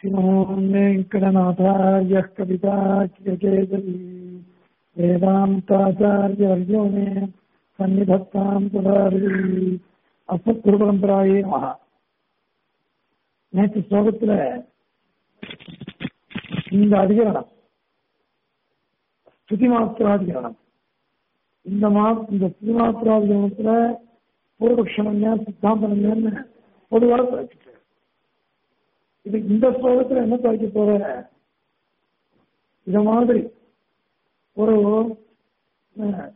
श्रीमान् वेङ्कटनाथार्यः कविताचिकेतरी वेदान्ताचार्यवर्यो मे सन्निधत्ताम् तुलारी அஸ்மத்குருபரம்பராயே மகா நேற்று ஸ்லோகத்துல இந்த அதிகரணம் ஸ்துதி மாத்திராதிகரணம் இந்த மா இந்த ஸ்துதி மாத்திராதிகரணத்துல பூர்வபக்ஷம் என்ன சித்தாந்தம் என்னன்னு பொதுவாக குறைச்சிட்டு இது இந்த ஸ்லோகத்துல என்ன குறைக்க போற இத மாதிரி ஒரு அஹ்,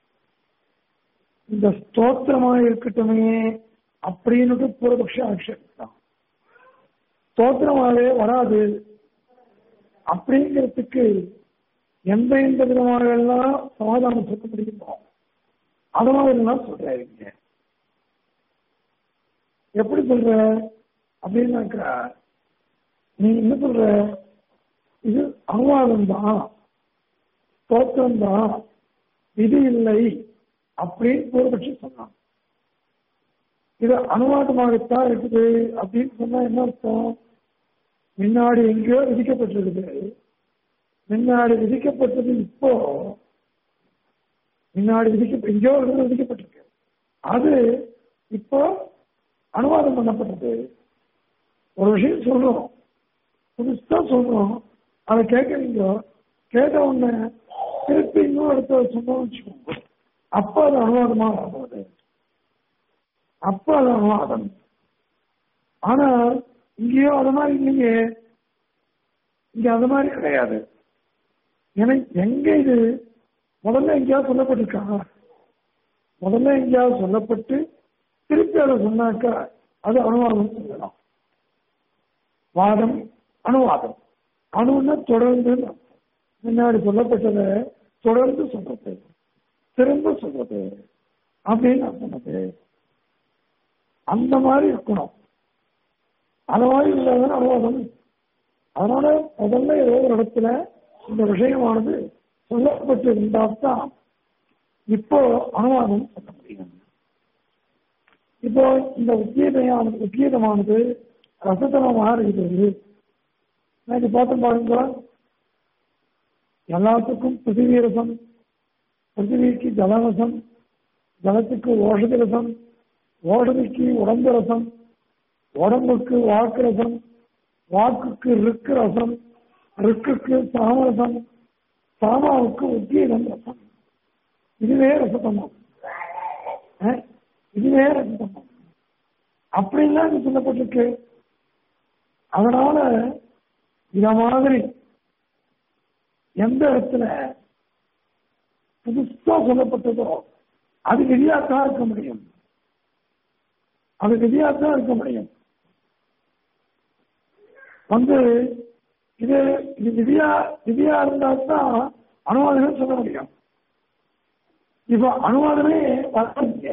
இந்த ஸ்தோத்திரமா இருக்கட்டுமே அப்படின்னு பூர்வபக்ஷ ஆட்சேபித்தான் ஸ்தோத்திரமாவே வராது அப்படிங்கிறதுக்கு எந்த எந்த விதமாக எல்லாம் சமாதானம் சொல்ல முடியுமோ அது மாதிரிலாம் சொல்றாருங்க எப்படி சொல்ற அப்படின்னாக்கா நீ என்ன சொல்ற இது அனுவாதம் தான் ஸ்தோத்திரம் தான் இது இல்லை அப்படின்னு பூர்வபட்சி சொன்னான் இது அனுவாதமாகத்தான் இருக்குது அப்படின்னு சொன்னா என்ன அர்த்தம் முன்னாடி எங்கேயோ விதிக்கப்பட்டிருக்குது முன்னாடி விதிக்கப்பட்டது இப்போ முன்னாடி விதிக்க எங்கேயோ ஒரு இடத்துல விதிக்கப்பட்டிருக்கு அது இப்போ அனுவாதம் பண்ணப்பட்டது ஒரு விஷயம் சொல்றோம் புதுசா சொல்றோம் அதை கேட்கறீங்க கேட்ட உடனே திருப்பி இன்னொரு இடத்துல சொன்னோம்னு வச்சுக்கோங்க அப்ப அது அனுவாதமா வரும்போது அப்ப அது அனுவாதம் ஆனா இங்கேயோ அது மாதிரி இல்லையே இங்க அது மாதிரி கிடையாது எனக்கு எங்க இது முதல்ல எங்கேயாவது சொல்லப்பட்டிருக்கா முதல்ல எங்கேயாவது சொல்லப்பட்டு திருப்பி அதை சொன்னாக்கா அது அனுவாதம் சொல்லலாம் வாதம் அனுவாதம் அணுன்னா தொடர்ந்து முன்னாடி சொல்லப்பட்டதை தொடர்ந்து சொல்றது திரும்ப சொல்றது அப்படின்னு நான் சொன்னது அந்த மாதிரி இருக்கணும் அது மாதிரி இல்லாத அனுவாதம் அதனால முதல்ல ஏதோ ஒரு இடத்துல இந்த விஷயமானது சொல்லப்பட்டு இருந்தால்தான் இப்போ அனுவாதம் சொல்ல முடியும் இப்போ இந்த உத்கீதமானது உத்கீதமானது ரசத்தனமாக இருக்குது இன்னைக்கு பார்த்து பாருங்க எல்லாத்துக்கும் பிருத்திவி ரசம் பிருத்திவிக்கு ஜலரசம் ஜலத்துக்கு ஓஷதி ரசம் ஓஷதிக்கு உடம்பு ரசம் உடம்புக்கு வாக்கு ரசம் வாக்குக்கு ருக்கு ரசம் ருக்குக்கு சாமரசம் சாமாவுக்கு உத்கீதம் ரசம் இதுவே ரசத்தமம் அஹ், இதுவே ரசத்தமம் அப்படின்லாம் இது சொல்லப்பட்டிருக்கு அதனால இத மாதிரி எந்த இடத்துல புதுசா சொல்லப்பட்டதோ அது விதியாத்தான் இருக்க முடியும் அது விதியாத்தான் இருக்க முடியும் வந்து இது இது விதியா விதியா இருந்தா தான் அனுவாதமே சொல்ல முடியும் இப்போ அனுவாதமே வரல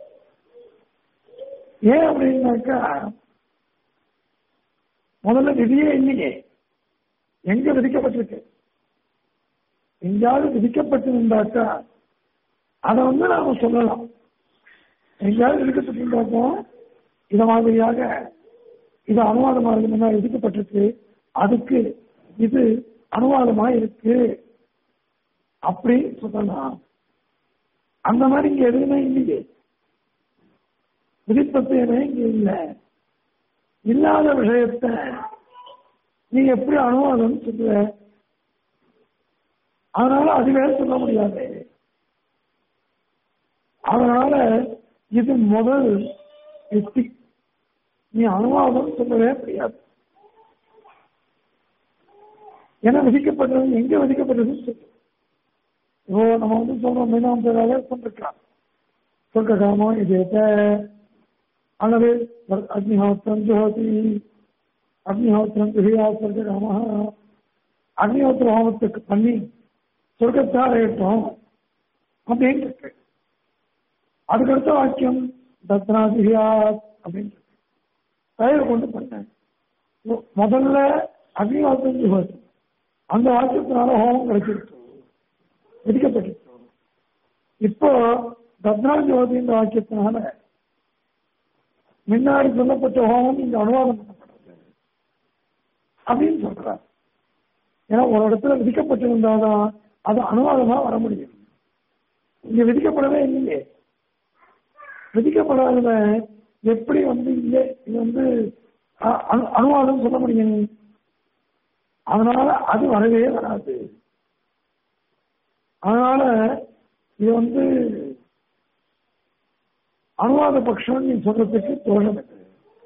ஏன் அப்படின்னாக்கா முதல்ல விதியே இல்லையே எங்க விதிக்கப்பட்டிருக்கு எங்கேயாவது விதிக்கப்பட்டிருந்தாக்கா அதை வந்து நாம சொல்லலாம் எங்கேயாவது விதிக்கப்பட்டிருந்தாக்கா இத மாதிரியாக இது அனுவாதமா இருக்கு முன்னாடி விதிக்கப்பட்டிருக்கு அதுக்கு இது அனுவாதமா இருக்கு அப்படி சொல்லலாம் அந்த மாதிரி இங்க எதுவுமே இல்லையே விதிப்பத்தையுமே இங்க இல்லை இல்லாத விஷயத்த நீ எப்படி அனுவாதம் சொல்ற அதனால அதுவே சொல்ல முடியாது அதனால இது முதல் யுக்தி நீ அனுவாதம் சொல்லவே முடியாது ஏன்னா விதிக்கப்பட்டது எங்க விதிக்கப்பட்டதுன்னு சொல்லு இப்போ நம்ம வந்து சொல்றோம் மீனாம் பேராக சொல்லிருக்கலாம் சொல்ற காமம் இது அல்லது அக்னிஹோத்திரம் ஜுஹோதி அக்னிஹோத்திரம் ஜுஹியா சொல்ற காம அக்னிஹோத்திர ஹோமத்துக்கு பண்ணி சொர்க்கத்தார் ஏற்றோம் அப்படின்னு இருக்கு அதுக்கடுத்த வாக்கியம் தத்னாதிரியா அப்படின்னு இருக்கு தயவு கொண்டு பண்ணேன் முதல்ல அக்னிஹோத்திரம் ஜுஹோதி அந்த வாக்கியத்தினால ஹோமம் கிடைச்சிருக்கு விதிக்கப்பட்டிருக்கு இப்போ தத்னா ஜோதின்ற வாக்கியத்தினால முன்னாடி சொல்லப்பட்ட ஹோமம் இங்க அனுவாதம் பண்ணப்படுறது அப்படின்னு சொல்றார் ஏன்னா ஒரு இடத்துல விதிக்கப்பட்டிருந்தாதான் அது அனுவாதமா வர முடியும் இங்க விதிக்கப்படவே இல்லையே விதிக்கப்படாதத எப்படி வந்து இல்லை இது வந்து அ- அனு- அனுவாதம் சொல்ல முடியும் அதனால அது வரவே வராது அதனால இது வந்து அனுவாத பட்சம் நீ சொல்றதுக்கு தோஷம் இருக்கு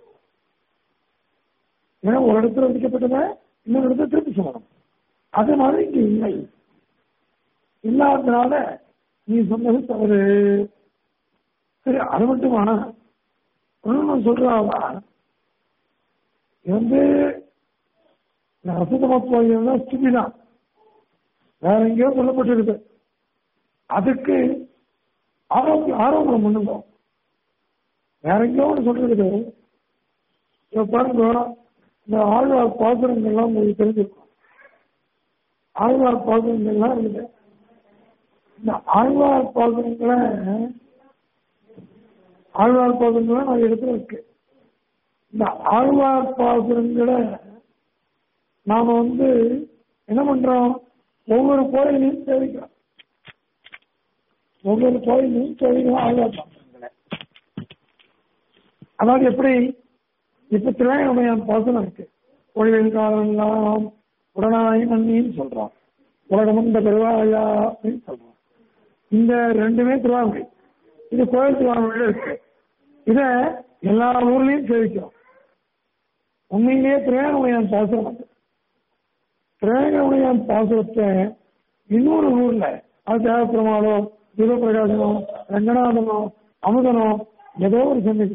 ஏன்னா ஒரு இடத்துல விதிக்கப்பட்டத இன்னொரு இடத்துல திருப்பி சொல்லணும் அது மாதிரி இங்க இல்லை இல்லாததுனால நீ சொன்னது தவறு சரி அது மட்டுமா ஒண்ணு சொல்றாவா இது வந்து இந்த ரசதமத்துவம் ஸ்திதி தான் வேற எங்கேயோ சொல்லப்பட்டிருக்கு அதுக்கு ஆரோக்கிய ஆரோக்கியம் பண்ணுங்க வேற எங்கேயோ ஒன்று சொல்றது இப்ப பாருங்க இந்த ஆழ்வார் பாசுரங்கள்லாம் உங்களுக்கு தெரிஞ்சிருக்கும் ஆழ்வார் பாசுரங்கள்லாம் இருக்குது இந்த ஆழ்வார் பாசுரங்களை ஆழ்வார் பாசுரங்களை நான் இடத்துல இருக்கு இந்த ஆழ்வார் பாசுரங்களை நாம வந்து என்ன பண்றோம் ஒவ்வொரு கோயிலையும் சேவிக்கிறோம் ஒவ்வொரு கோயிலையும் சேவிக்கிறோம் ஆழ்வார் பாசுரங்களை அதாவது எப்படி இப்ப திரையமையான் பாசனம் இருக்கு ஒளிவில் காலெல்லாம் உடனாய் மண்ணின்னு சொல்றான் உலகமந்த பெருவாயா அப்படின்னு சொல்றான் இந்த ரெண்டுமே திருவாரூரை இது கோயில் திருவாரூரில் இருக்கு இத எல்லா ஊர்லயும் சேவிக்கிறோம் உண்மையிலேயே திரையமையான் பாசனம் அது திரையமையான் பாசனத்தை இன்னொரு ஊர்ல அது தேவப்பெருமாளோ தீபபிரகாசனோ ரங்கநாதனோ அமுதனோ ஏதோ ஒரு சன்னதி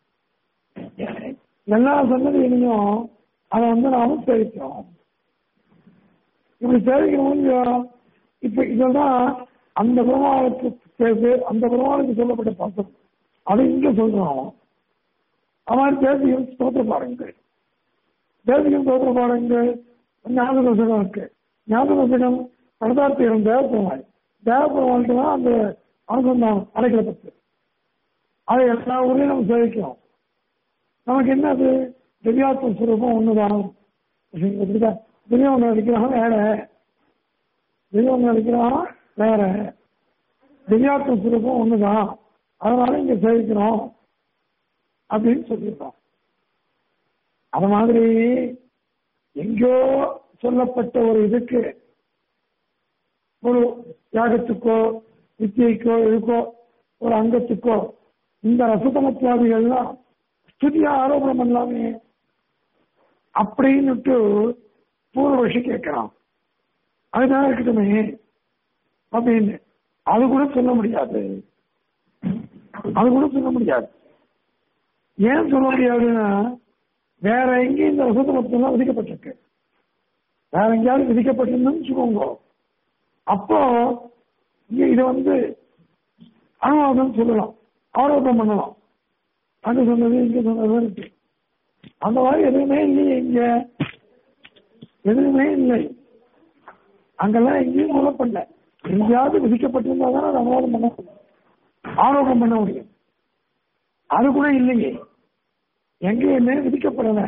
எல்லா சன்னதியிலையும் அதை வந்து நாம சேவிக்கிறோம் இப்படி சேவிக்கணும் இப்ப இதெல்லாம் அந்த பெருமாளுக்கு பேசு அந்த பெருமாளுக்கு சொல்லப்பட்ட பாசம் அதை இங்க சொல்றோம் அவன் தேசியம் ஸ்தோத்திர பாருங்கள் தேசியம் ஸ்தோத்திர பாருங்கள் ஞாபகம் இருக்கு ஞாபகம் பரதார்த்தியம் தேவப்பெருமாள் தேவப்பெருமாளுக்கு தான் அந்த அனுசந்தானம் அடைக்கப்பட்டு அதை எல்லா ஊர்லயும் நம்ம சேவிக்கிறோம் நமக்கு என்ன அது திவ்யாத்ம சுரூபம் ஒண்ணுதான் திவ்யம் ஒன்று அடிக்கிறான் வேற திவ்யம் ஒன்று அடிக்கிறான் வேற திவ்யாத்ம சுரூபம் ஒண்ணுதான் அதனால இங்க சேவிக்கிறோம் அப்படின்னு சொல்லியிருக்கோம் அது மாதிரி எங்கேயோ சொல்லப்பட்ட ஒரு இதுக்கு ஒரு யாகத்துக்கோ வித்தியைக்கோ இதுக்கோ ஒரு அங்கத்துக்கோ இந்த ரசதமத்வாதிகள்லாம் ஸ்துதியா ஆரோபணம் பண்ணலாமே அப்படின்னுட்டு பூர்வபக்ஷி கேட்கிறான் அதுதான் இருக்கட்டுமே அப்படின்னு அது கூட சொல்ல முடியாது அது கூட சொல்ல முடியாது ஏன் சொல்ல முடியாதுன்னா வேற எங்கேயும் இந்த ரசதமத்தெல்லாம் விதிக்கப்பட்டிருக்கு வேற எங்கேயாவது விதிக்கப்பட்டிருந்தோம்னு வச்சுக்கோங்க அப்போ இங்க இதை வந்து அனுவாதம் சொல்லலாம் ஆரோப்பம் பண்ணலாம் அங்க சொன்னது இங்க சொன்னது இருக்கு அந்த மாதிரி எதுவுமே இல்லையே இங்க எதுவுமே இல்லை அங்கெல்லாம் எங்கேயும் சொல்லப்படல எங்கேயாவது விதிக்கப்பட்டிருந்தா தான் அதை அனுவாதம் பண்ண முடியும் ஆரோப்பம் பண்ண முடியும் அது கூட இல்லையே எங்கேயுமே விதிக்கப்படல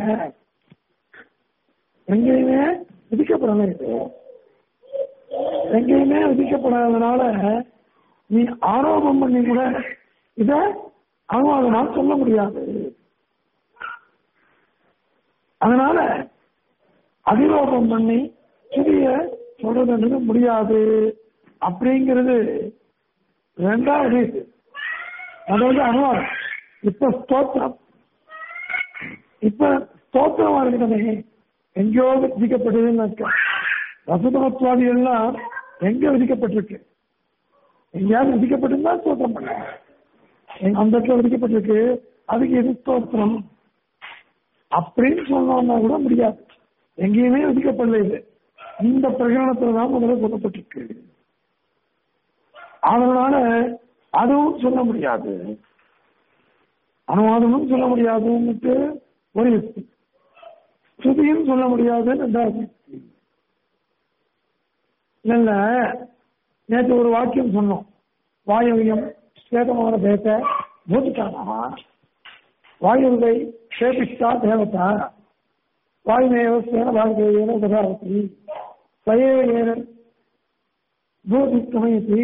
எங்கேயுமே விதிக்கப்படல இது எங்கேயுமே விதிக்கப்படாதனால நீ ஆரோபம் பண்ணி கூட இத அனுவாதமாக சொல்ல முடியாது அதனால அதிரோபம் பண்ணி சிறிய சொல்றது முடியாது அப்படிங்கிறது ரெண்டாவது இது அதாவது அனுவாதம் இப்ப ஸ்தோத்திரம் இப்ப ஸ்தோத்திரமா இருக்கணுமே எங்கேயோ விதிக்கப்பட்டதுன்னு ரசதமத்வாதி எல்லாம் எங்க விதிக்கப்பட்டிருக்கு எங்கேயாவது விதிக்கப்பட்டிருந்தா ஸ்தோத்திரம் பண்ண அந்த இடத்துல விதிக்கப்பட்டிருக்கு அதுக்கு எது ஸ்தோத்திரம் அப்படின்னு சொன்னோம்னா கூட முடியாது எங்கேயுமே விதிக்கப்படல இது இந்த பிரகடனத்துல தான் முதல்ல சொல்லப்பட்டிருக்கு அதனால அதுவும் சொல்ல முடியாது அனுவாதமும் சொல்ல முடியாதுன்னுட்டு ஒரு யுக்தி ஸ்ருதியும் சொல்ல முடியாது ரெண்டாவது யுக்தி இல்ல நேற்று ஒரு வாக்கியம் சொன்னோம் வாயுவியம் சேதமான பேச பூதிக்கானா வாயுவை சேபிஷ்டா தேவதா வாயுமேவ சேன வாழ்க்கையில உபகாரத்தி சயேன பூதிக்கமயத்தி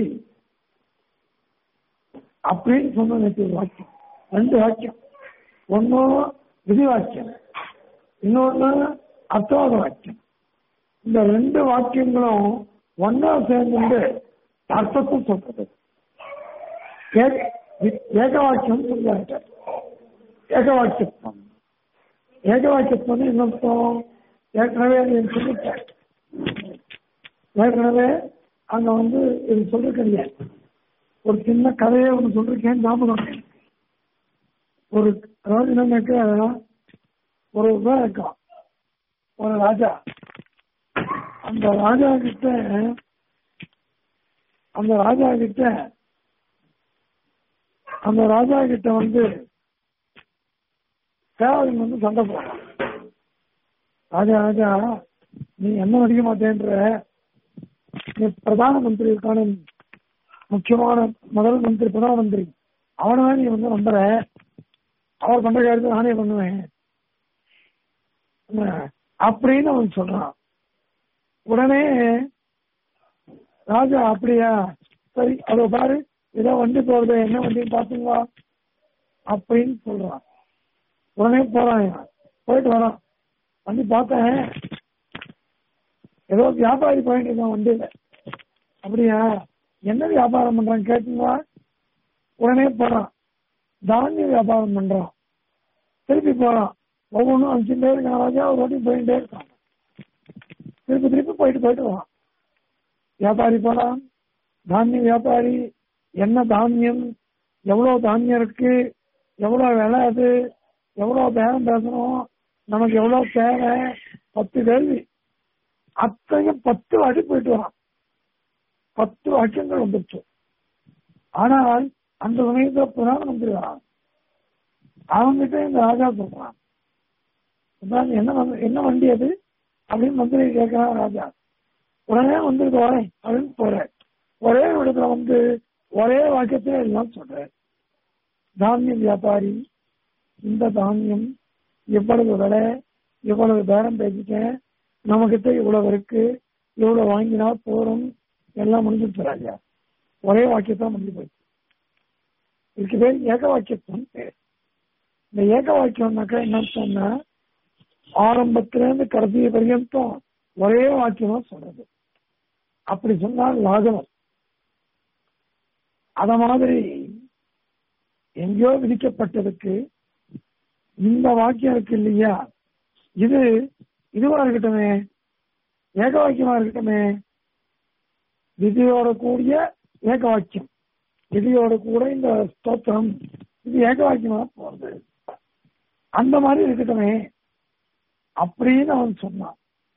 அப்படின்னு சொன்ன நேற்று ஒரு வாக்கியம் ரெண்டு வாக்கியம் ஒன்னும் விதி வாக்கியம் இன்னொன்னு அர்த்தவாத வாக்கியம் இந்த ரெண்டு வாக்கியங்களும் ஒன்னா சேர்ந்து அர்த்தத்தை சொல்றது ஏக- ஏக வாக்கியம் சொல்றாங்க ஏக வாக்கியத்துவம் ஏக வாக்கியத்துவம் என்ன அர்த்தம் ஏற்கனவே நீ சொல்லிட்டேன் ஏற்கனவே அங்க வந்து இது சொல்லிருக்கீங்க ஒரு சின்ன கதையை ஒன்று சொல்லிருக்கேன் ஞாபகம் இருக்கு. ஒரு அதாவது என்னன்னாக்கா ஒரு இவன் இருக்கான் ஒரு ராஜா அந்த ராஜா கிட்ட அந்த ராஜா கிட்ட அந்த ராஜா கிட்ட வந்து சேவகன் வந்து சண்டை போடுறான் ராஜா ராஜா நீ என்ன மதிக்க மாட்டேன்ற நீ பிரதான மந்திரி இருக்கான முக்கியமான முதல் மந்திரி பிரதான மந்திரி அவனை நீ வந்து நம்புற அவர் பண்ற காரியத்தை நானே பண்ணுவேன் என்ன, அப்படின்னு அவன் சொல்றான் உடனே ராஜா அப்படியா சரி அதோ பாரு ஏதோ வண்டி போகுது என்ன வண்டின்னு பாத்துங்களா அப்படின்னு சொல்றான் உடனே போறான் இவன். போயிட்டு வரான் வண்டி பார்த்தேன் ஏதோ வியாபாரி போயிட்டு இருக்கான் வண்டியில அப்படியா என்ன வியாபாரம் பண்றான் கேட்டுங்களா உடனே போறான் தானிய வியாபாரம் பண்றான் திருப்பி போறான் ஒவ்வொன்றும் அனுப்பிச்சுட்டே இருக்கான் ராஜா ஒரு வாட்டி போயிட்டே இருக்கான் திருப்பி திருப்பி போயிட்டு போயிட்டு வரான் வியாபாரி போறான் தானிய வியாபாரி என்ன தானியம் எவ்வளவு தானியம் இருக்கு எவ்வளவு விலை அது எவ்வளவு பேரம் பேசணும் நமக்கு எவ்வளவு தேவை பத்து கேள்வி அத்தனையும் பத்து வாட்டி போயிட்டு வரான் பத்து வாக்கியங்கள் வந்துருச்சு ஆனால் அந்த சமயத்துல பிரதான மந்திரி வரான் அவங்கிட்ட இந்த ராஜா சொல்றான் அதான் என்ன வந்து- என்ன வண்டி அது அப்படின்னு மந்திரி கேட்கிறான் ராஜா உடனே வந்துருக்கு வரேன் அப்படின்னு போறேன் ஒரே இடத்துல வந்து ஒரே வாக்கியத்துல எல்லாம் சொல்றேன் தானிய வியாபாரி இந்த தானியம் எவ்வளவு விலை இவ்வளவு பேரம் பேசிட்டேன் நம்ம கிட்ட இவ்வளவு இருக்கு இவ்வளவு வாங்கினா போறோம் எல்லாம் முடிஞ்சிருச்சு ராஜா ஒரே வாக்கியத்தான் முடிஞ்சு போயிடுச்சு இதுக்கு பேர் ஏக வாக்கியத்துவம் பேர் இந்த ஏக வாக்கியம்னாக்கா என்ன சொன்னா ஆரம்பத்துல இருந்து கடைசி பர்யந்தம் ஒரே வாக்கியமா சொல்றது அப்படி சொன்னால் லாகவம் அத மாதிரி எங்கேயோ விதிக்கப்பட்டதுக்கு இந்த வாக்கியம் இருக்கு இல்லையா இது இதுவா இருக்கட்டுமே ஏக வாக்கியமா இருக்கட்டுமே விதியோட கூடிய ஏக வாக்கியம் விதியோட கூட இந்த ஸ்தோத்திரம் இது ஏக வாக்கியமா போறது அந்த மாதிரி இருக்கட்டுமே அப்படின்னு அவன் சொன்னான்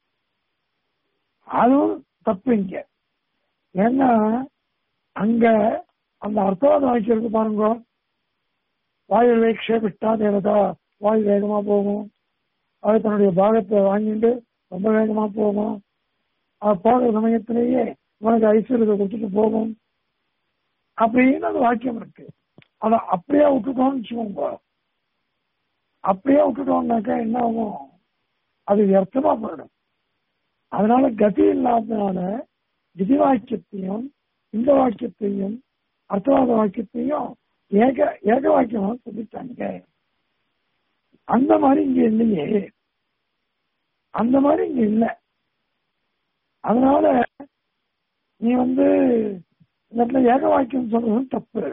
அதுவும் தப்பு இங்க ஏன்னா அங்க அந்த அர்த்தவாத வாக்கியம் இருக்கு பாருங்க வாயு வேக்ஷே விட்டா தேவதா வாயு வேகமா போகும் அது தன்னுடைய பாகத்தை வாங்கிட்டு ரொம்ப வேகமா போகும் அது போகிற சமயத்திலேயே உனக்கு ஐஸ்வர்யத்தை கொடுத்துட்டு போகும் அப்படின்னு அந்த வாக்கியம் இருக்கு அதை அப்படியே விட்டுட்டோம்னு வச்சுக்கோங்க அப்படியே விட்டுட்டோம்னாக்கா என்ன ஆகும் அது வியர்த்தமா போயிடும் அதனால கதி இல்லாததுனால விதி வாக்கியத்தையும் இந்த வாக்கியத்தையும் அர்த்தவாத வாக்கியத்தையும் ஏக ஏக வாக்கியமா சொல்லிட்டாங்க அந்த மாதிரி இங்க இல்லையே அந்த மாதிரி இங்க இல்லை அதனால நீ வந்து இந்த இடத்துல ஏக வாக்கியம் சொல்றதும் தப்பு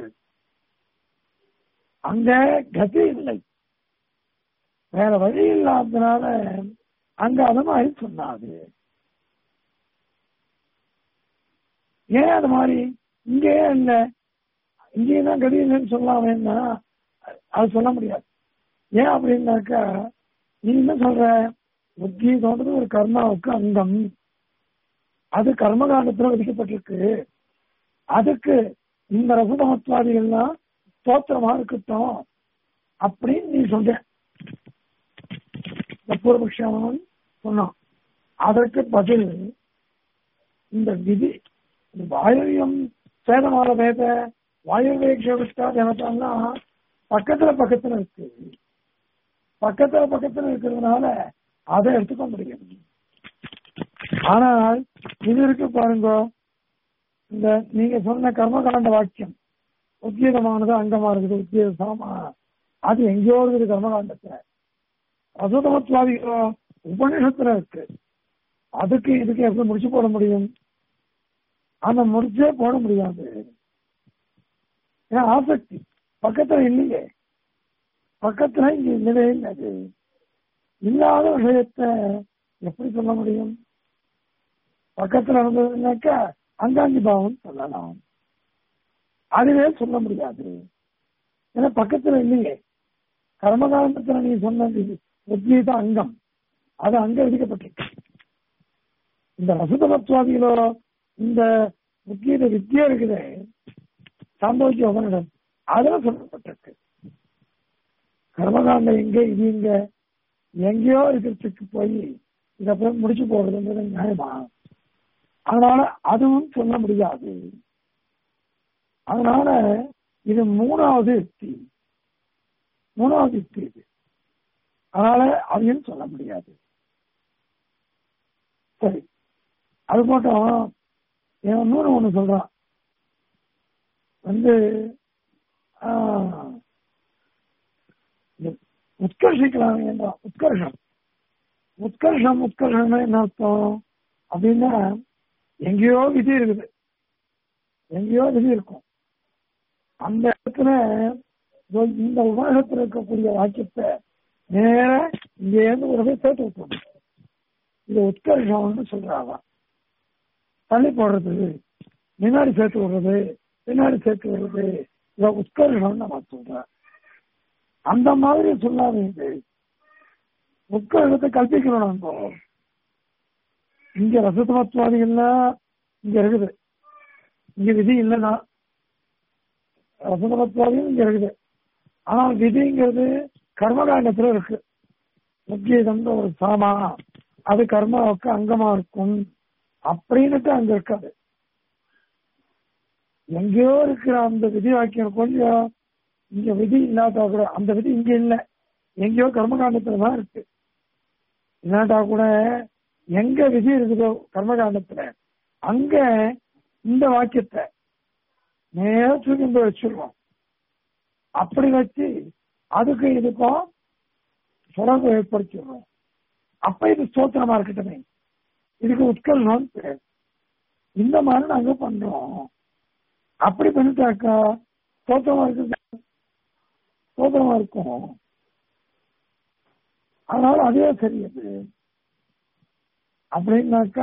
அங்க கதி இல்லை வேற வழி இல்லாததுனால அங்க அத மாதிரி சொன்னாது ஏன் அது மாதிரி இங்கே இல்ல இங்கேயும் தான் கதி இல்லைன்னு சொல்லலாமேன்னா அது சொல்ல முடியாது ஏன் அப்படின்னாக்கா நீ என்ன சொல்ற உத்கீதம்ன்றது ஒரு கர்மாவுக்கு அங்கம் அது கர்மகாண்டத்துல விதிக்கப்பட்டிருக்கு அதுக்கு இந்த ரசதமத்வாதிகள்லாம் ஸ்தோத்திரமா இருக்கட்டும் அப்படின்னு நீ சொல்ற பூர்வபக்ஷவன் சொன்னான் அதற்கு பதில் இந்த விதி இந்த வாயுவியம் சேதமால வேத வாயுவேக்ஷா தேவதான்னா பக்கத்துல பக்கத்துல இருக்கு பக்கத்துல பக்கத்துல இருக்கிறதுனால அதை எடுத்துக்க முடியும் ஆனால் இது இருக்கு பாருங்க இந்த நீங்க சொன்ன கர்மகாண்ட வாக்கியம் உத்கீதமானது அங்கமா இருக்குது உத்கீத சாமா அது எங்கேயோ இருக்குது கர்மகாண்டத்துல அசுதமத்வாதிகளோ உபநிஷத்துல இருக்கு அதுக்கு இதுக்கு எப்படி முடிச்சு போட முடியும் அந்த முடிச்சே போட முடியாது ஏன்னா ஆசக்தி பக்கத்துல இல்லையே பக்கத்துல இங்க இல்லவே இல்லை அது இல்லாத விஷயத்த எப்படி சொல்ல முடியும் பக்கத்துல இருந்ததுனாக்கா அங்காங்கி பாவம் சொல்லலாம் அதுவே சொல்ல முடியாது ஏன்னா பக்கத்துல இல்லையே கர்மகாண்டத்துல நீ சொன்னது உத்கீத அங்கம் அது அங்க விதிக்கப்பட்டிருக்கு இந்த ரசதமத்வாதிகளோ இந்த உத்கீத வித்தியா இருக்குதே சாந்தோக்கிய உபனிடம் அதுல சொல்லப்பட்டிருக்கு கர்மகாண்டம் எங்க இது இங்க எங்கேயோ இருக்கிறதுக்கு போய் இதை போய் முடிச்சு போடுறதுன்றது நியாயமா அதனால அதுவும் சொல்ல முடியாது அதனால இது மூணாவது யுக்தி மூணாவது யுக்தி இது அதனால அதையும் சொல்ல முடியாது சரி அது மட்டும் என் இன்னொரு ஒண்ணு சொல்றான் வந்து ஆஹ், இந்த உத்கர்ஷிக்கலாம் என்றான் உத்கர்ஷம் உத்கர்ஷம் உத்கர்ஷம்னா என்ன அர்த்தம் அப்படின்னா எங்கேயோ விதி இருக்குது எங்கேயோ விதி இருக்கும் அந்த இடத்துல இதோ இந்த உலகத்தில் இருக்கக்கூடிய வாக்கியத்தை நேர இங்க இருந்து ஒரு போய் சேர்த்து விட்டுருணும் இது உத்கர்ஷம்னு சொல்றாங்க தள்ளி போடுறது முன்னாடி சேர்த்து விடுறது பின்னாடி சேர்த்து விடுறது இதை உத்கர்ஷம்னு நம்ம சொல்றேன் அந்த மாதிரி சொல்லாதீங்க உட்கருத்தை கல்பிக்கணும் நம்ம இங்க ரசதமத்துவாதிகள்லாம் இங்க இருக்குது இங்க விதி இல்லைன்னா ரசதமத்துவாதிகள் இங்க இருக்குது ஆனால் விதிங்கிறது கர்மகாண்டத்துல இருக்கு முக்கியதந்த ஒரு சாமா அது கர்மாவுக்கு அங்கமா இருக்கும் அப்படின்னுட்டு அங்க இருக்காது எங்கேயோ இருக்கிற அந்த விதி வாக்கியம் கொஞ்சம் இங்க விதி இல்லாட்டா கூட அந்த விதி இங்க இல்ல எங்கேயோ கர்மகாண்டத்துல தான் இருக்கு இல்லாட்டா கூட எங்க விதி இருக்குதோ கர்மகாண்டத்துல அங்க இந்த வாக்கியத்தை நேர தூக்கி போய் வச்சிருக்கோம் அப்படி வச்சு அதுக்கு இதுக்கும் தொடர்பு ஏற்படுத்திடுறோம் அப்ப இது ஸ்தோத்திரமா இருக்கட்டுமே இதுக்கு உட்கல்னு பேர் இந்த மாதிரி நாங்க பண்றோம் அப்படி பண்ணிட்டாக்கா ஸ்தோத்திரமா இருக்கு ஸ்தோத்திரமா இருக்கும் அதனால அதுவே சரி அது அப்படின்னாக்கா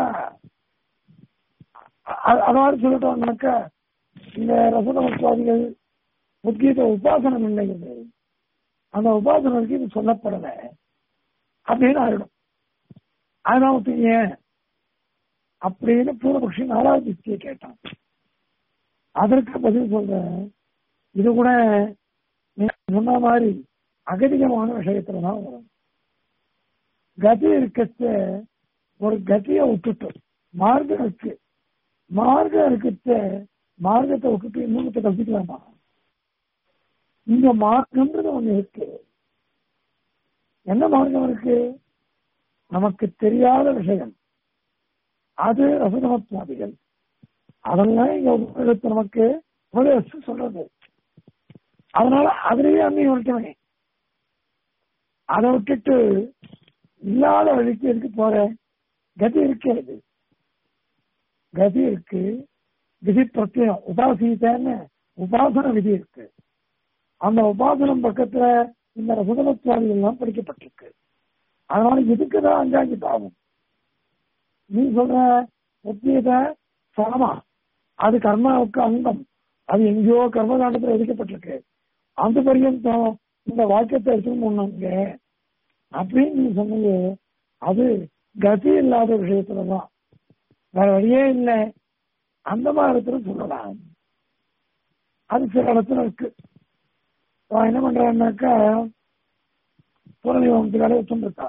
அ- அதாவது சொல்லிட்டோம்னாக்கா இந்த ரசதமத்வாதிகள் உத்கீத உபாசனம் இல்லைங்கிறது அந்த உபாசனத்துக்கு இது சொல்லப்படலை அப்படின்னு ஆயிடும் அதனால ஒத்துங்க அப்படின்னு பூர்வபக்ஷி நாலாவது யுக்தியை கேட்டான் அதற்கு பதில் சொல்றேன் இது கூட நீங்க சொன்ன மாதிரி அகதிகமான விஷயத்துல தான் வரும் கதி இருக்கச்ச ஒரு கதியை விட்டுட்டு மார்க்கம் இருக்கு மார்க்கம் இருக்கச்ச மார்க்கத்தை விட்டுட்டு இன்னொருத்த கல்பிக்கலாமா இங்க மார்க்கம்ன்றது ஒண்ணு இருக்கு என்ன மார்க்கம் இருக்கு நமக்கு தெரியாத விஷயம் அது ரசதமத்வாதிகள் அதெல்லாம் இங்க உலகத்தை நமக்கு உபதேசம் சொல்றது அதனால அதுலயே அன்னையும் இருக்கவே அதை விட்டுட்டு இல்லாத வழிக்கு இருக்கு போற கதி இருக்கிறது கதி இருக்கு விதி பிரத்யம் உபாசித்தேன்னு உபாசன விதி இருக்கு அந்த உபாசனம் பக்கத்துல இந்த ரசதமத்வாதிகள் எல்லாம் படிக்கப்பட்டிருக்கு அதனால இதுக்குதான் அஞ்சாங்கி பாவம் நீ சொல்ற உத்தியத சமமா அது கர்மாவுக்கு அங்கம் அது எங்கேயோ கர்மகாண்டத்தில் விதிக்கப்பட்டிருக்கு அந்த பரியந்தம் இந்த வாக்கியத்தை எடுத்துன்னு போனாங்க அப்படின்னு நீ சொன்னீங்க அது கதி இல்லாத விஷயத்துலதான் வேற வழியே இல்லை அந்த மாதிரி இடத்துல சொல்லலாம் அது சில இடத்துல இருக்கு அவன் என்ன பண்றான்னாக்கா புறநிவமத்துக்காக வச்சுருக்கா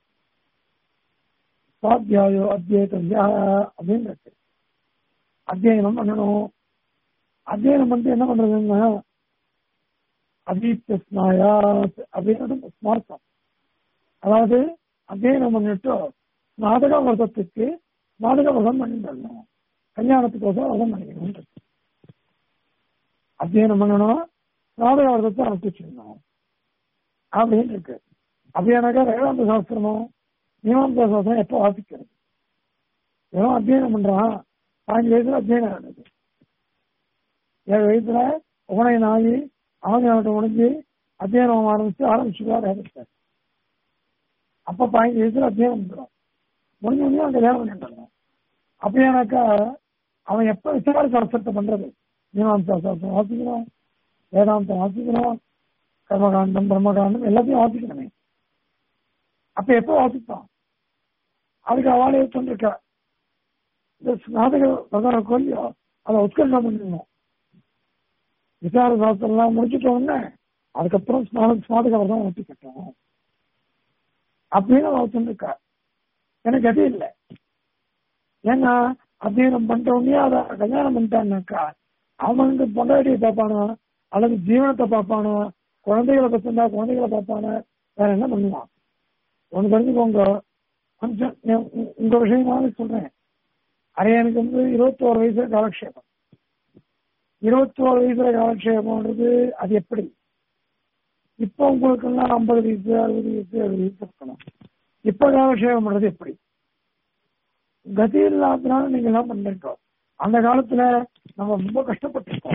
சுவாத்தியாயோ அத்தியேதவியா அப்படின்னு இருக்கு அத்தியனம் பண்ணணும் அத்தியனம் பண்ணிட்டு என்ன பண்றதுன்னா அதீப்த ஸ்நாயா அப்படின்னு ஸ்மார்த்தம் அதாவது அத்தியனம் பண்ணிட்டு நாடக விரதத்துக்கு நாடக விரதம் பண்ணிடணும் கல்யாணத்துக்கோசம் விரதம் பண்ணிக்கணும் அத்தியனம் பண்ணணும் நாடக விரதத்தை அனுப்பிச்சிடணும் அப்படின்னு இருக்கு அப்படியானாக்கா வேதாந்த சாஸ்திரமோ மீமாந்த சாஸ்திரம் எப்போ வாசிக்கிறது வெறும் அத்தியனம் பண்றான் பதினஞ்சு வயசுல அத்தியனம் ஆனது ஏழு வயசுல உகனை ஆகி அவன் முடிஞ்சு அத்தியனம் ஆரம்பிச்சு ஆரம்பிச்சுதான் வேதத்தை அப்ப பதினஞ்சு வயசுல அத்தியனம் பண்றான் முடிஞ்ச முடியும் அவன் கல்யாணம் பண்ணிட்டு அப்படியானாக்கா அவன் எப்ப விசார சாஸ்திரத்தை பண்றது மீமாம்சா சாஸ்திரம் வாசிக்கணும் வேதாந்தம் வாசிக்கணும் கர்மகாண்டம் பிரம்மகாண்டம் எல்லாத்தையும் வாசிக்கணுமே அப்ப எப்ப வாசிப்பான் அதுக்கு அவளே சொல்லிருக்கா இந்த ஸ்நாதக பிரதான கோயிலையோ அதை உத்கர்ஷம் பண்ணிடணும் விசார சாஸ்திரம் எல்லாம் முடிச்சுட்ட உடனே அதுக்கப்புறம் ஸ்நாத ஸ்நாதக விரதம் ஒட்டி கட்டணும் அப்படின்னு அவ சொல்லிருக்கா எனக்கு அது இல்லை ஏன்னா அத்தியனம் பண்ணிட்ட உடனே அதை கல்யாணம் பண்ணிட்டான்னாக்கா அவனுக்கு பொண்டாட்டியை பார்ப்பானா அல்லது ஜீவனத்தை பார்ப்பானா குழந்தைகளை பத்திருந்தா குழந்தைகளை பார்ப்பானா வேற என்ன பண்ணுவான் ஒன்று தெரிஞ்சுக்கோங்க கொஞ்சம் நான் உ- உங்க விஷயமாவே சொல்றேன் அரையனுக்கு வந்து இருபத்தோரு வயசுல காலக்ஷேபம் இருபத்தோரு வயசுல காலக்ஷேபம்ன்றது அது எப்படி இப்ப உங்களுக்கு எல்லாம் ஐம்பது வயசு அறுபது வயசு அறுபது வயசு இருக்கணும் இப்ப காலக்ஷேபம் பண்றது எப்படி கதி இல்லாதனால நீங்க எல்லாம் பண்ணிருக்கோம் அந்த காலத்துல நம்ம ரொம்ப கஷ்டப்பட்டிருக்கோம்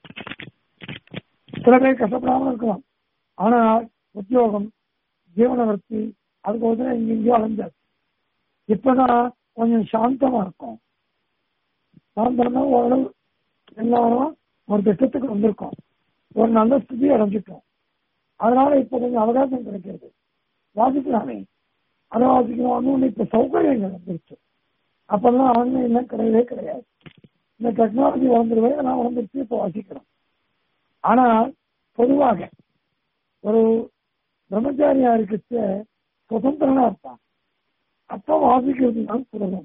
சில பேர் கஷ்டப்படாம இருக்கலாம் ஆனா உத்தியோகம் ஜீவனவர்த்தி அதுக்கோசரம் இங்கெங்கயோ அலைஞ்சாச்சு இப்பதான் கொஞ்சம் சாந்தமா இருக்கும் சாந்தம்னா ஓரளவு எல்லாரும் ஒரு திட்டத்துக்கு வந்திருக்கோம் ஒரு நல்ல ஸ்திதி அடைஞ்சிட்டோம் அதனால இப்ப கொஞ்சம் அவகாசம் கிடைக்கிறது வாசிக்கலாமே அதை வாசிக்கணும் ஒன்று இப்ப சௌகரியங்கள் வந்துருச்சு அப்பெல்லாம் ஆன்லைன்லாம் கிடையவே கிடையாது இந்த டெக்னாலஜி வளர்ந்துருவே நான் வளர்ந்துருச்சு இப்போ வாசிக்கிறோம் ஆனா பொதுவாக ஒரு பிரம்மச்சாரியா இருக்கிற சுதந்திரனா இருப்பான் அப்ப வாசிக்கிறது தான் சுலபம்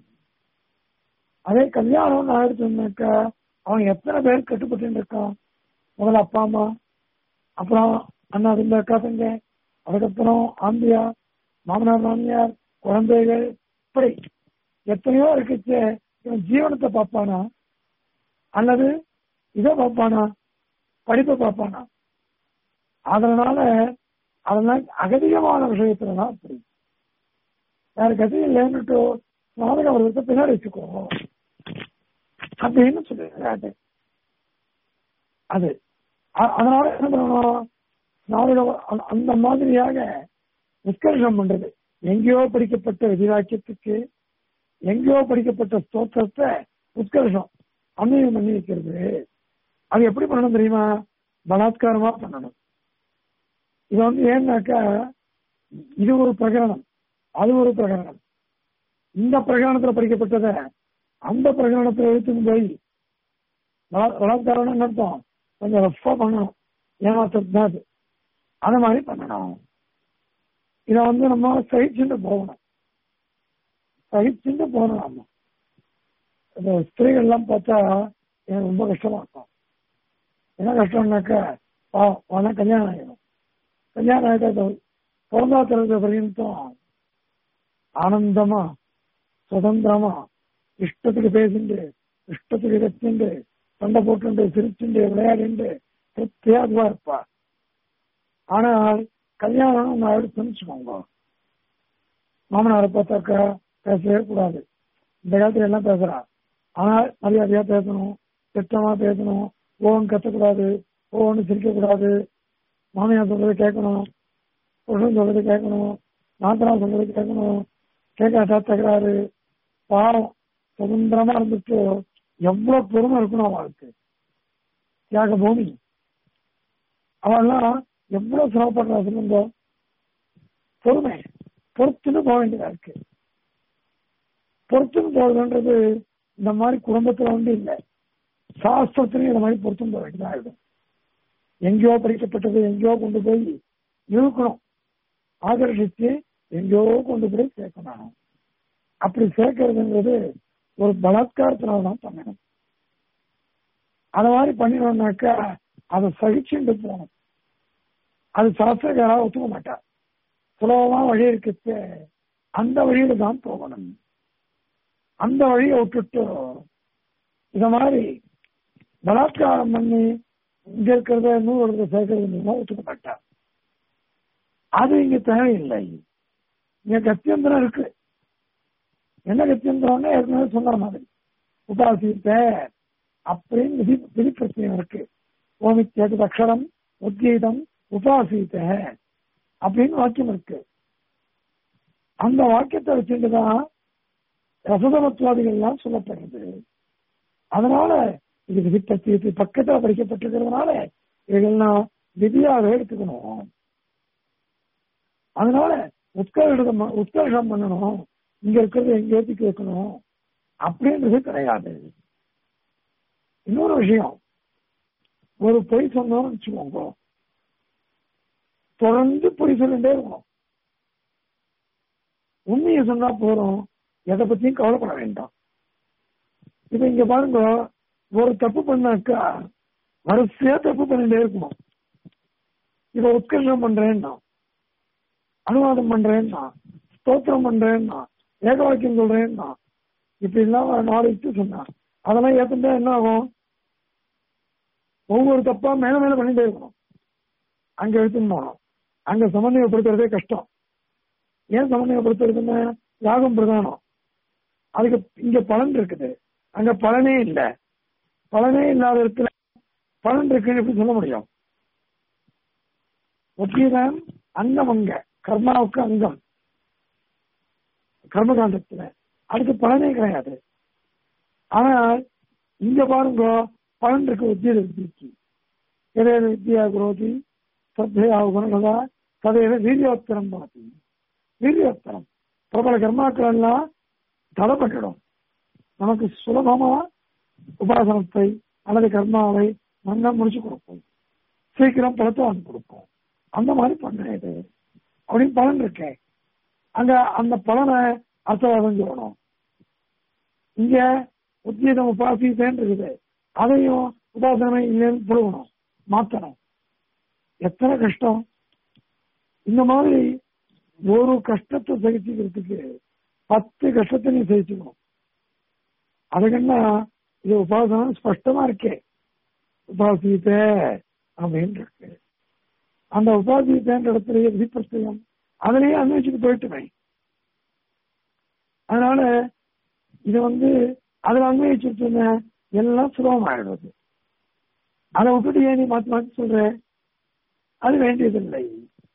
அதே கல்யாணம் ஆயிடுச்சுனாக்கா அவன் எத்தனை பேர் கட்டுப்பட்டு இருக்கான் முதல்ல அப்பா அம்மா அப்புறம் அண்ணா தம்பி அக்கா தங்க அதுக்கப்புறம் ஆம்பியா மாமனார் மாமியார் குழந்தைகள் இப்படி எத்தனையோ இருக்குச்சு இவன் ஜீவனத்தை பார்ப்பானா அல்லது இதை பார்ப்பானா படிப்பை பார்ப்பானா அதனால அதெல்லாம் அகதிகமான விஷயத்துலதான் அப்படி வேற கதி இல்லைன்னுட்டு நாளைக்கு அவர்கிட்ட பின்னாடி வச்சுக்கோ அப்படின்னு சொல்லிடுறாரு அது அ- அதனால என்ன பண்ணணும் நாளைக்கு அந்த- அந்த மாதிரியாக உத்கர்ஷம் பண்றது எங்கேயோ படிக்கப்பட்ட விதிவாக்கியத்துக்கு எங்கேயோ படிக்கப்பட்ட ஸ்தோத்திரத்தை உத்கர்ஷம் அன்வயம் பண்ணி வைக்கிறது அது எப்படி பண்ணணும் தெரியுமா பலாத்காரமா பண்ணணும் இது வந்து ஏன்னாக்கா இது ஒரு பிரகரணம் அது ஒரு பிரகரணம் இந்த பிரகரணத்துல படிக்கப்பட்டத அந்த பிரகரணத்துல எடுத்துன்னு போய் பலா- பலாத்காரம்னு அர்த்தம் கொஞ்சம் ரஃபா பண்ணணும் ஏமாத்துறது தான் அது அந்த மாதிரி பண்ணணும் இத வந்து நம்ம சகிச்சுட்டு போகணும் சகிச்சுட்டு போகணும் நம்ம இந்த ஸ்திரீகள் எல்லாம் பார்த்தா எனக்கு ரொம்ப கஷ்டமா இருக்கும் என்ன கஷ்டம்னாக்கா பாவம் உடனே கல்யாணம் ஆகிடும் கல்யாணம் ஆகிட்ட பிறந்தா திறந்த பரியந்தம் ஆனந்தமா சுதந்திரமா இஷ்டத்துக்கு பேசிண்டு இஷ்டத்துக்கு கத்திண்டு சண்டை போட்டுண்டு சிரிச்சுண்டு விளையாடிண்டு திருப்தியா அதுவா இருப்பா ஆனால் கல்யாணம் ஒன்று ஆயிடுச்சுன்னு வச்சுக்கோங்க மாமனாரை பார்த்தாக்கா பேசவே கூடாது இந்த காலத்துல எல்லாம் பேசுறா ஆனால் மரியாதையா பேசணும் திட்டமா பேசணும் ஓன்னு கத்தக்கூடாது ஓன்னு சிரிக்க கூடாது மாமியார் சொல்றதை கேட்கணும் புருஷன் சொல்றதை கேட்கணும் நாத்தனா சொல்றதை கேட்கணும் கேட்காட்டா தகராறு பாவம் சுதந்திரமா இருந்துட்டு எவ்வளவு பெருமை இருக்கணும் அவளுக்கு தியாக பூமி அவெல்லாம் எவ்வளவு சிரமப்படுறா சொல்லுங்க பொறுமை பொறுத்துன்னு போக வேண்டியதா இருக்கு பொறுத்துன்னு போறதுன்றது இந்த மாதிரி குடும்பத்துல வந்து இல்லை சாஸ்திரத்திலையும் இந்த மாதிரி பொறுத்துன்னு போக வேண்டியதா இருக்கும் எங்கேயோ படிக்கப்பட்டது எங்கேயோ கொண்டு போய் இழுக்கணும் ஆகர்ஷிச்சு எங்கேயோ கொண்டு போய் சேர்க்கணும் அப்படி சேர்க்கறதுங்கிறது ஒரு பலாத்காரத்தினால தான் பண்ணணும் அந்த மாதிரி பண்ணினோம்னாக்கா அதை சகிச்சுட்டு போகணும் அது சாஸ்திரக்காரா ஒத்துக்க மாட்டா சுலபமா வழி இருக்கு அந்த வழியில தான் போகணும் அந்த வழியை விட்டுட்டு இத மாதிரி பலாத்காரம் பண்ணி இங்க இருக்கிறத நூறு இடத்துல சேர்க்கறது ஒத்துக்க மாட்டார் அது இங்க தேவையில்லை இங்க கத்தியந்திரம் இருக்கு என்ன கத்தியந்திரம்னு ஏற்கனவே சொன்ன மாதிரி உபாசித்த அப்படின்னு விதி விதிப்பிரச்சனை இருக்கு ஓமித்தேது அக்ஷரம் உத்கீதம் உபாசித்த அப்படின்னு வாக்கியம் இருக்கு அந்த வாக்கியத்தை வச்சுட்டுதான் ரசதமத்துவாதிகள் எல்லாம் சொல்லப்படுறது அதனால இது விதிப்பத்தி பக்கத்துல படிக்கப்பட்டிருக்கிறதுனால இதெல்லாம் விதியாக எடுத்துக்கணும் அதனால உத்கர்ஷம் உத்கர்ஷம் பண்ணணும் இங்க இருக்கிறது எங்க ஏத்திக்கு வைக்கணும் அப்படின்றது கிடையாது இன்னொரு விஷயம் ஒரு பொய் சொன்னோம்னு வச்சுக்கோங்க தொடர்ந்து பொய் சொல்லிட்டே இருக்கணும் உண்மையை சொன்னா போறோம் எதை பத்தியும் கவலைப்பட வேண்டாம் இப்ப இங்க பாருங்க ஒரு தப்பு பண்ணாக்கா வரிசையா தப்பு பண்ணிட்டே இருக்கணும் இத உத்கர்ஷம் பண்றேன்னா அனுவாதம் பண்றேன்னா ஸ்தோத்திரம் பண்றேன்னா ஏக வாக்கியம் சொல்றேன்னா இப்படி எல்லாம் நாலு இட்டு சொன்னான் அதெல்லாம் ஏத்துட்டா என்ன ஆகும் ஒவ்வொரு தப்பா மேல மேல பண்ணிட்டே இருக்கணும் அங்க எடுத்துன்னு போனோம் அங்க சமன்வயப்படுத்துறதே கஷ்டம் ஏன் சமன்வயப்படுத்துறதுன்னு யாகம் பிரதானம் அதுக்கு இங்க பலன் இருக்குது அங்க பலனே இல்லை பலனே இல்லாத இடத்துல பலன் இருக்குன்னு எப்படி சொல்ல முடியும் ஒத்தியதான் அங்கம் அங்க கர்மாவுக்கு அங்கம் கர்மகாண்டத்துல அதுக்கு பலனே கிடையாது ஆனா இங்க பாருங்க பலன் இருக்கு உத்தியோக வித்திக்கு எதே வித்யா குரோதி சத்தையா குணகதா ததையில வீரியோத்தரம் பாதி வீரியோத்தரம் பிரபல கர்மாக்கள் எல்லாம் தடை பண்ணிடும் நமக்கு சுலபமா உபாசனத்தை அல்லது கர்மாவை நல்லா முடிச்சு கொடுப்போம் சீக்கிரம் பழத்தை வாங்கி கொடுப்போம் அந்த மாதிரி பண்ண இது அப்படின்னு பலன் இருக்கேன் அங்க அந்த பலனை அர்த்தவாதம் சொல்லணும் இங்க உத்கீதம் உபாசித்தேன் இருக்குது அதையும் உபாசனமே இல்லைன்னு புழுகணும் மாத்தணும் எத்தனை கஷ்டம் இந்த மாதிரி ஒரு கஷ்டத்தை சகிச்சுக்கிறதுக்கு பத்து கஷ்டத்தை நீ சகிச்சுக்கணும் அதுக்குன்னா இது உபாசனம் ஸ்பஷ்டமா இருக்கே உபாசித்த அப்படின்னு இருக்கு அந்த உபாசித்தன்ற இடத்துலயே விதிப்பிரஸ்தயம் அதுலயே அன்வயிச்சுட்டு போயிட்டுமே அதனால இது வந்து அதுல அன்வயிச்சுட்டு எல்லாம் சுலபமாயிடுறது அதை விட்டுட்டு ஏன் நீ மாத்தி மாத்தி சொல்ற அது வேண்டியதில்லை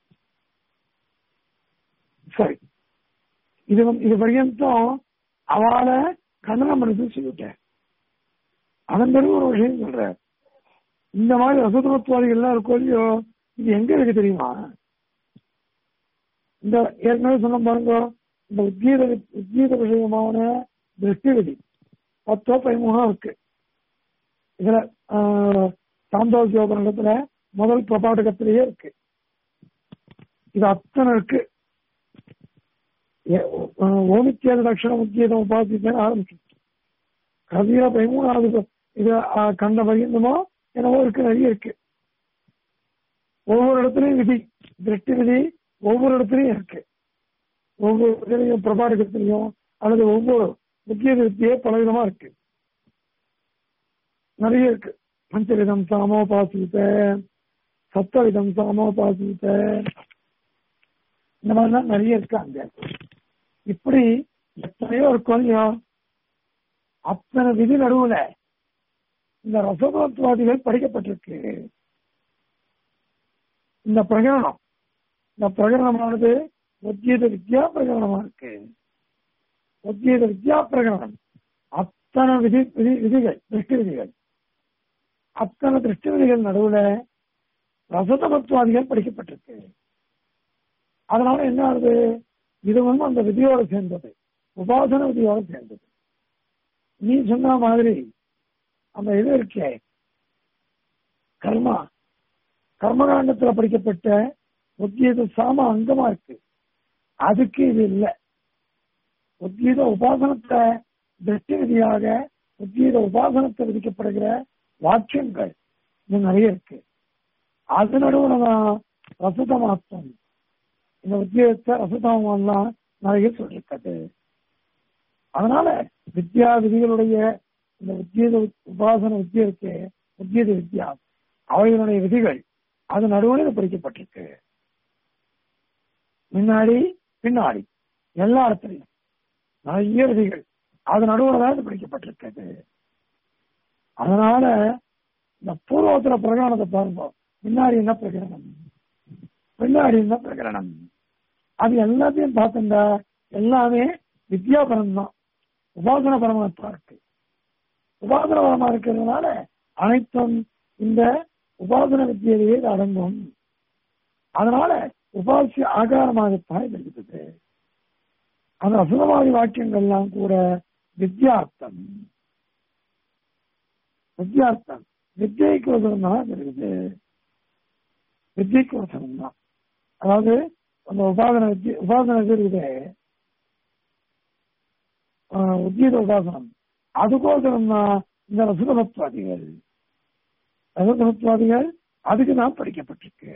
சரி இது வந்து இது பர்யந்தம் அவளை கண்டனம் பண்ணி சொல்லிவிட்டேன் அதன் பிறகு ஒரு விஷயம் சொல்ற இந்த மாதிரி ரசதுரத்துவாதிகள் எல்லாம் இருக்கோ இல்லையோ இது எங்க இருக்கு தெரியுமா இந்த ஏற்கனவே சொன்ன பாருங்க இந்த உத்கீத உத்கீத விஷயமான திருஷ்டி விதி பத்தோ பதிமூணோ இருக்கு இதுல சாந்தோக்கியோபரணத்துல முதல் பிரபாடகத்திலேயே இருக்கு இது அத்தனை இருக்கு ஓமித்தியாத லட்சணம் உத்கீதம் உபாசித்தேன்னு ஆரம்பிச்சு கதையில பதிமூணாவது இது கண்ட பகிர்ந்தமோ என்னவோ இருக்கு நிறைய இருக்கு ஒவ்வொரு இடத்துலயும் விதி திருஷ்டி விதி ஒவ்வொரு இடத்துலயும் இருக்கு ஒவ்வொரு இதுலையும் பிரபாடகத்திலையும் அல்லது ஒவ்வொரு முக்கிய வித்தியே பலவிதமா இருக்கு நிறைய இருக்கு பஞ்சவிதம் சாமோபாசித்த சப்தவிதம் சாமோபாசித்த இந்த மாதிரிலாம் நிறைய இருக்கு அங்க இப்படி எத்தனையோ இருக்கும் இல்லையோ அத்தனை விதி நடுவுல இந்த ரசோபத்துவாதிகள் படிக்கப்பட்டிருக்கு இந்த பிரகரணம் இந்த பிரகரணமானது உத்கீத வித்யா பிரகரணமா இருக்கு உத்கீத வித்யா பிரகரணம் அத்தனை விதி விதி விதிகள் திருஷ்டி விதிகள் அத்தனை திருஷ்டி விதிகள் நடுவுல ரசதமத்துவாதிகள் படிக்கப்பட்டிருக்கு அதனால என்ன ஆகுது இது வந்து அந்த விதியோட சேர்ந்தது உபாசன விதியோட சேர்ந்தது நீ சொன்ன மாதிரி அந்த இது இருக்கே கர்மா கர்மகாண்டத்துல படிக்கப்பட்ட உத்கீத சாம அங்கமா இருக்கு அதுக்கு இது இல்லை உத்கீத உபாசனத்தை திருஷ்டி விதியாக உத்கீத உபாசனத்தை விதிக்கப்படுகிற வாக்கியங்கள் இது நிறைய இருக்கு அது நடுவுல தான் ரசதமாத்தம் இந்த உத்கீதத்தை ரசதமெல்லாம் நிறைய சொல்லிருக்காது அதனால வித்யா விதிகளுடைய இந்த உத்தியத உபாசன வித்தியை இருக்கு உத்தியத வித்யா அவைகளுடைய விதிகள் அது நடுவில் பிரிக்கப்பட்டிருக்கு முன்னாடி பின்னாடி எல்லா இடத்துலையும் நிறைய விதிகள் அது நடுவில் தான் இது பிரிக்கப்பட்டிருக்கிறது அதனால இந்த பூர்வத்துல பிரகடனத்தை பாருங்க முன்னாடி என்ன பிரகடனம் பின்னாடி என்ன பிரகடனம் அது எல்லாத்தையும் பார்த்துட்டா எல்லாமே வித்யாபரம் தான் உபாசன பரமாத்மா இருக்கு உபாசன பரமா இருக்கிறதுனால அனைத்தும் இந்த உபாசன வித்தியிலேயே இது அடங்கும் அதனால உபாசிய ஆகாரமாகத்தான் இது இருக்குது அந்த அசுரவாதி வாக்கியங்கள்லாம் கூட வித்யார்த்தம் வித்யார்த்தம் வித்யைக்கு வசனம் தான் இருக்குது வித்யைக்கு வசனம் தான் அதாவது அந்த உபாசன வித்ய உபாசன இது இருக்குது உத்தியத உபாசனம் அதுக்கோசரம் தான் இந்த ரசுதமத்வாதிகள் ரசுதமத்வாதிகள் அதுக்கு தான் படிக்கப்பட்டிருக்கு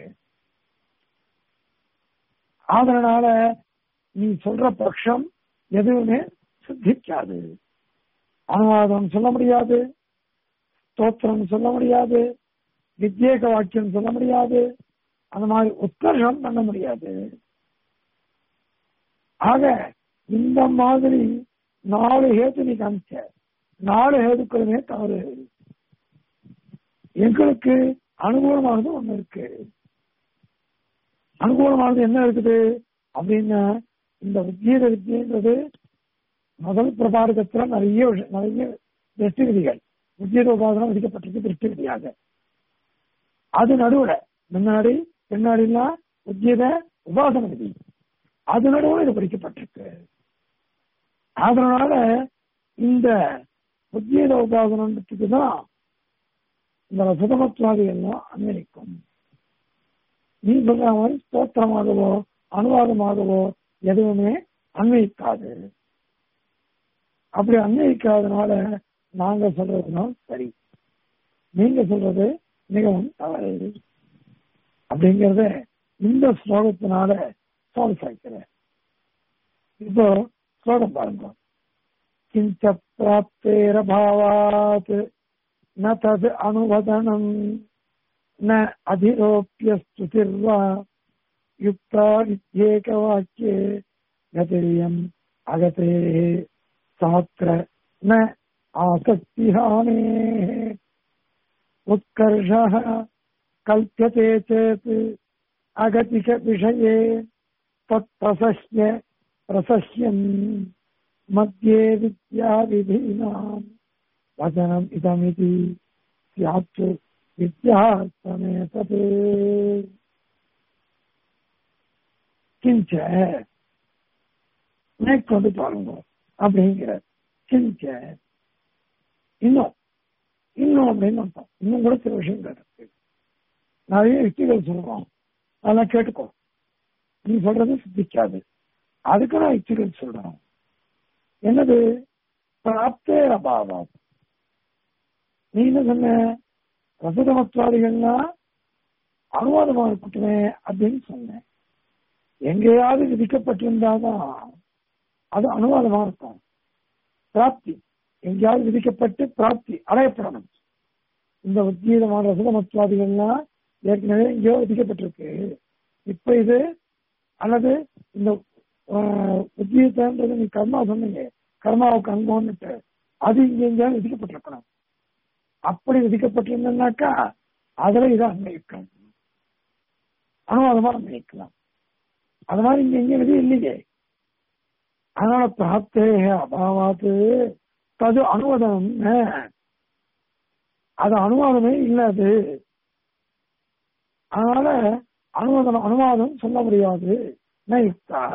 அதனால நீ சொல்ற பட்சம் எதுவுமே சித்திக்காது அனுவாதம் சொல்ல முடியாது ஸ்தோத்திரம் சொல்ல முடியாது வித்யேக வாக்கியம் சொல்ல முடியாது அந்த மாதிரி உத்கர்ஷம் பண்ண முடியாது ஆக இந்த மாதிரி நாலு ஹேத்து நீ காமிச்ச நாலு ஹேதுக்களுமே தவறு எங்களுக்கு அனுகூலமானது ஒண்ணு இருக்கு அனுகூலமானது என்ன இருக்குது அப்படின்னா இந்த உத்கீத வித்தியன்றது முதல் பிரபாரகத்துல நிறைய விஷ- நிறைய திருஷ்டி விதிகள் உத்கீத உபாசனம் விதிக்கப்பட்டிருக்கு திருஷ்டி விதியாக அது நடுவுல முன்னாடி பின்னாடிலாம் உத்கீத உபாசன விதி அது நடுவுல இது படிக்கப்பட்டிருக்கு அதனால இந்த உத்கீத உபாசனத்துக்கு தான் இந்த சுதமத்வாதி எல்லாம் அன்வயிக்கும் நீ சொல்ற மாதிரி ஸ்தோத்திரமாகவோ அனுவாதமாகவோ எதுவுமே அன்வயிக்காது அப்படி அன்வயிக்காதனால நாங்க சொல்றதுதான் சரி நீங்க சொல்றது மிகவும் தவறு அப்படிங்கறத இந்த ஸ்லோகத்தினால சால்வ் சாய்க்கிறேன் இப்போ ஸ்லோகம் பாருங்க கிஞ்ச பிராப்தேரபாவாத் ந தது அனுவதனம் ந அதிரோப்பிய ஸ்துதிர்வா யுக்தா வித்யேகவாக்கியே கதிரியம் அகதே சாத்திர ந ஆசக்திஹானே उत्कर्षः कल्प्यते चेत् अगतिकविषये तत्प्रसह्य प्रसह्यन् मध्ये विद्याविधीनाम् वचनम् इदमिति स्यात् विद्यार्थमेतत् கிஞ்ச மேற்கொண்டு பாருங்க அப்படிங்கிற கிஞ்ச இன்னும் இன்னும் அப்படின்னு அர்த்தம் இன்னும் கூட சில விஷயங்கள் இருக்கு நிறைய யுக்திகள் சொல்றோம் அதெல்லாம் கேட்டுக்கோ நீ சொல்றது சித்திக்காது அதுக்கு நான் யுக்திகள் சொல்றேன் என்னது பிராப்தே அபாவம் நீ என்ன சொன்ன ரசதமத்வாதிகள்னா அனுவாதமா இருக்கட்டுமே அப்படின்னு சொன்னேன் எங்கேயாவது விதிக்கப்பட்டிருந்தாதான் அது அனுவாதமா இருக்கும் பிராப்தி எங்கேயாவது விதிக்கப்பட்டு பிராப்தி அடையப்படணும் இந்த உத்கீதமான ரசதமத்வாதிகள்லாம் ஏற்கனவே எங்கேயோ விதிக்கப்பட்டிருக்கு இப்ப இது அல்லது இந்த உத்கீதன்றது நீ கர்மா சொன்னீங்க கர்மாவுக்கு அங்கம்னுட்டு அது இங்க எங்கேயாவது விதிக்கப்பட்டிருக்கணும் அப்படி விதிக்கப்பட்டிருந்தனாக்கா அதுல இதை அன்வயிக்கும் அனுவாதமா அன்வயிக்கலாம் அது மாதிரி இங்க எங்க விதி இல்லையே அதனால பிராப்தே அபாவாத்து தது அனுவாதம் அது அனுவாதமே இல்ல அது அதனால அனுவாதம் அனுவாதம் சொல்ல முடியாது நயுக்தா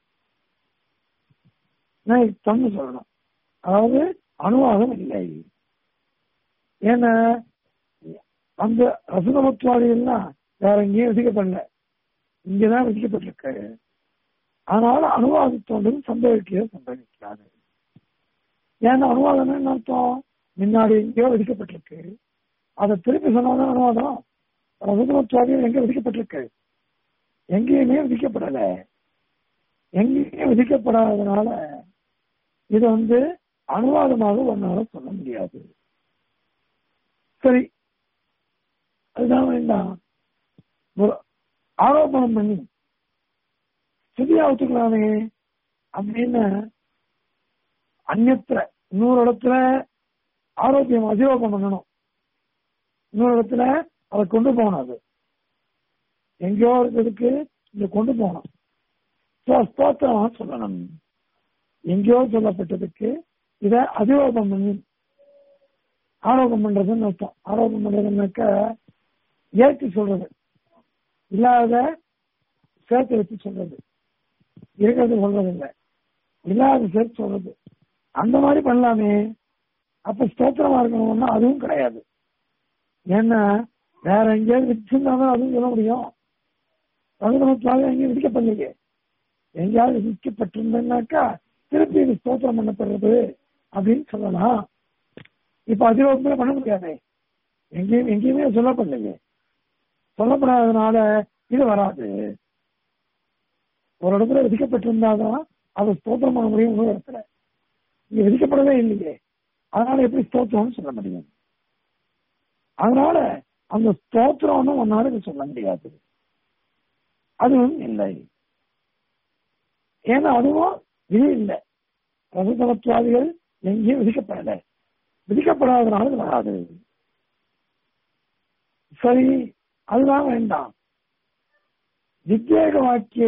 நயுக்தம்னு சொல்லணும் அதாவது அனுவாதம் இல்லை ஏன்னா அந்த ரசதமத்வாதிகள்லாம் வேற எங்கேயும் விதிக்கப்படல இங்கதான் விதிக்கப்பட்டிருக்கு அதனால அனுவாதத்தோடு சம்பவிக்கவே சம்பவிக்காது ஏன்னா அனுவாதம் என்ன அர்த்தம் முன்னாடி எங்கேயோ விதிக்கப்பட்டிருக்கு அதை திருப்பி சொன்னாதான் அனுவாதம் ரசதமத்வாதிகள் எங்க விதிக்கப்பட்டிருக்கு எங்கேயுமே விதிக்கப்படல எங்கேயும் விதிக்கப்படாததுனால இது வந்து அனுவாதமாக ஒன்னால சொல்ல முடியாது சரி அதுதான் வேண்டாம் ஒரு ஆரோபணம் பண்ணி ஸ்துதியா ஒத்துக்கலாமே அப்படின்னு அந்நத்திர இன்னொரு இடத்துல ஆரோக்கியம் அதிரோகம் பண்ணணும் இன்னொரு இடத்துல அதை கொண்டு போகணும் அது எங்கேயோ இருக்கிறதுக்கு இங்க கொண்டு போகணும் ஸ்தோத்திரமா சொல்லணும் எங்கேயோ சொல்லப்பட்டதுக்கு இத அதிரோகம் பண்ணி ஆரோகம் பண்றதுன்னு அர்த்தம் ஆரோகம் பண்றதுன்னாக்க ஏற்றி சொல்றது இல்லாத சேர்த்து வச்சு சொல்றது இருக்கிறது சொல்றது இல்லை இல்லாத சேர்த்து சொல்றது அந்த மாதிரி பண்ணலாமே அப்ப ஸ்தோத்திரமா இருக்கணும்னா அதுவும் கிடையாது ஏன்னா வேற எங்கேயாவது விதிச்சிருந்தாலும் அதுவும் சொல்ல முடியும் ரகுதமத்தாக எங்கேயும் விதிக்கப்படலையே எங்கேயாவது விதிக்கப்பட்டிருந்தேன்னாக்கா திருப்பி இது ஸ்தோத்திரம் பண்ணப்படுறது அப்படின்னு சொல்லலாம் இப்ப அதிரோகமே பண்ண முடியாது எங்கேயும் எங்கேயுமே சொல்லப்படலையே சொல்லப்படாததுனால இது வராது ஒரு இடத்துல விதிக்கப்பட்டிருந்தாதான் அதை ஸ்தோத்திரம் பண்ண முடியும் இன்னொரு இடத்துல இங்க விதிக்கப்படவே இல்லையே அதனால எப்படி ஸ்தோத்திரம்னு சொல்ல முடியும் அதனால அந்த ஸ்தோத்திரம்னு ஒன்னால இது சொல்ல முடியாது அதுவும் இல்லை ஏன்னா அதுவும் விதி இல்லை ரசதமத்துவாதிகள் எங்கேயும் விதிக்கப்படலை விதிக்கப்படாதனால இது வராது சரி அதுதான் வேண்டாம் வித்யேக வாக்கிய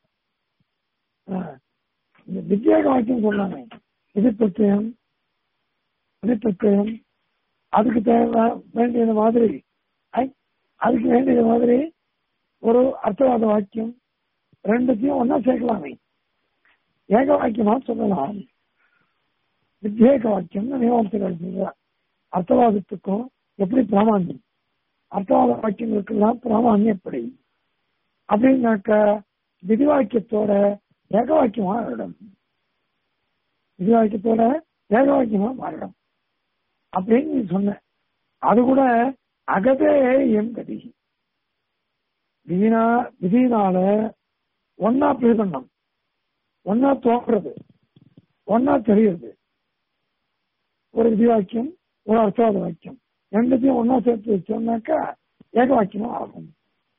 இந்த வித்யேக வாக்கியம் சொன்னாங்க இது பிரத்யம் இது பிரத்யம் அதுக்கு தேவை வேண்டியது மாதிரி அதுக்கு வேண்டியது மாதிரி ஒரு அர்த்தவாத வாக்கியம் ரெண்டுத்தையும் ஒன்னா சேர்க்கலாமே ஏக வாக்கியமா சொல்லலாம் வித்யேக வாக்கியம் நியமனத்துக்கு சொல்ற அர்த்தவாதத்துக்கும் எப்படி பிராமான்யம் அர்த்தவாத வாக்கியங்களுக்கெல்லாம் பிராமான்யம் எப்படி அப்படின்னாக்க விதி வாக்கியத்தோட ஏக வாக்கியமா மாறிடும் விதி வாக்கியத்தோட ஏக வாக்கியமா மாறிடும் அப்படின்னு நீ சொன்ன அது கூட அகதே எம் கதி விதினா விதினால ஒன்னா பிரதிபண்ணம் ஒன்னா தோன்றது ஒன்னா தெரியுது ஒரு விதி வாக்கியம் ஒரு அர்த்தவாத வாக்கியம் ரெண்டுத்தையும் ஒன்னா சேர்த்து வச்சோம்னாக்கா ஏக வாக்கியமா ஆகும்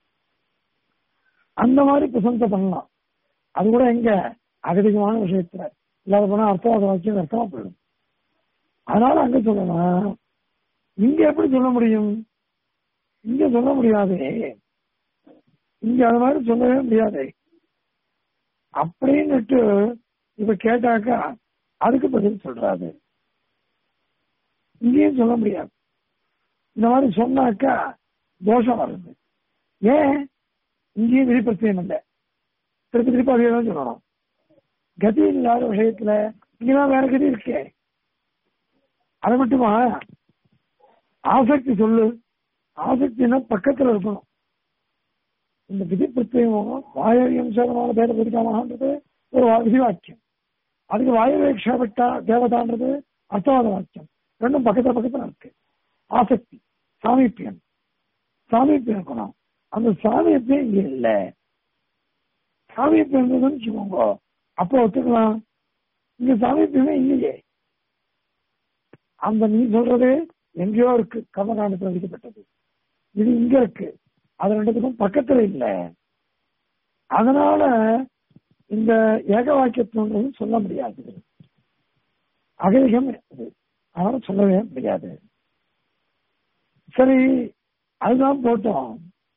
அந்த மாதிரி பிரசங்கை பண்ணலாம் அது கூட எங்க அகதிகமான விஷயத்துல இல்லாத போனா அர்த்தவாத வாக்கியம் அர்த்தமா போயிடும் அதனால அங்க சொல்லலாம் இங்க எப்படி சொல்ல முடியும் இங்க சொல்ல முடியாதே இங்க அது மாதிரி சொல்லவே முடியாதே அப்படின்னுட்டு இப்ப கேட்டாக்கா அதுக்கு பதில் சொல்றாரு இங்கேயும் சொல்ல முடியாது இந்த மாதிரி சொன்னாக்கா தோஷம் வருது ஏன் இங்கேயும் விதிப்பிரத்தியம் இல்லை திருப்பி திருப்பி அதே தான் சொல்லணும் கதி இல்லாத விஷயத்துல இங்கதான் வேற கதி இருக்கே அது மட்டுமா ஆசக்தி சொல்லு ஆசக்தினா பக்கத்துல இருக்கணும் இந்த விதி பிரத்யேகம் வாயவியம் சேதமான பேர பதிக்காமன்றது ஒரு விதி வாக்கியம் அதுக்கு வாயுவேக்ஷாபட்டா தேவதான்றது அர்த்தவாத வாக்கியம் ரெண்டும் பக்கத்துல பக்கத்துல இருக்கு ஆசக்தி சாமீப்பியம் சாமீப்பியம் இருக்கணும் அந்த சாமீப்பியம் இங்க இல்ல சாமீப்பியம் இருந்ததுன்னு வச்சுக்கோங்க அப்போ ஒத்துக்கலாம் இங்க சாமீப்பியமே இல்லையே அந்த நீ சொல்றது எங்கேயோ இருக்கு கர்மகாண்டத்தில் விதிக்கப்பட்டது இது இங்க இருக்கு அது ரெண்டுத்துக்கும் பக்கத்துல இல்ல அதனால இந்த ஏக வாக்கியத்துன்றது சொல்ல முடியாது அகதிகம் இருக்குது அதனால சொல்லவே முடியாது சரி அதுதான் போட்டோம்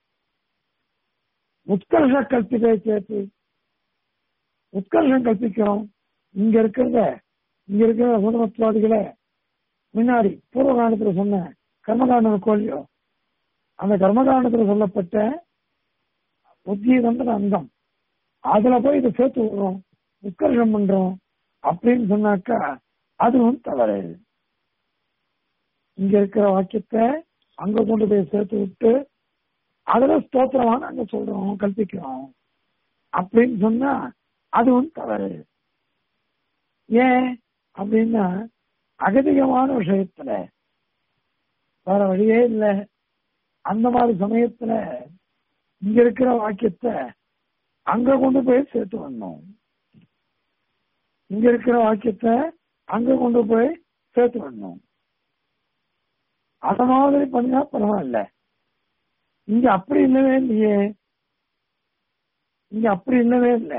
உத்கர்ஷ கல்பிதை சேர்த்து உத்கர்ஷம் கல்பிக்கிறோம் இங்க இருக்கிறத இங்க இருக்கிற சுதமத்துவாதிகளை முன்னாடி பூர்வ காலத்துல சொன்ன கர்மகாண்ட கோழியோ அந்த கர்மகாண்டத்துல சொல்லப்பட்ட உத்கீதம்ன்ற அந்தம் அதுல போய் இதை சேர்த்து விடுறோம் உத்கர்ஷம் பண்றோம் அப்படின்னு சொன்னாக்கா அதுவும் தவறு இங்க இருக்கிற வாக்கியத்தை அங்க கொண்டு போய் சேர்த்து விட்டு அதுல ஸ்தோத்திரமா நாங்க சொல்றோம் கல்பிக்கிறோம் அப்படின்னு சொன்னா அதுவும் தவறு ஏன் அப்படின்னா அகதிகமான விஷயத்துல வேற வழியே இல்லை அந்த மாதிரி சமயத்துல இங்க இருக்கிற வாக்கியத்தை அங்க கொண்டு போய் சேர்த்து வரணும் இங்க இருக்கிற வாக்கியத்தை அங்க கொண்டு போய் சேர்த்து விடணும் அத மாதிரி பண்ணா பரவாயில்ல இங்க அப்படி இல்லவே இல்லையே இங்க அப்படி இல்லவே இல்லை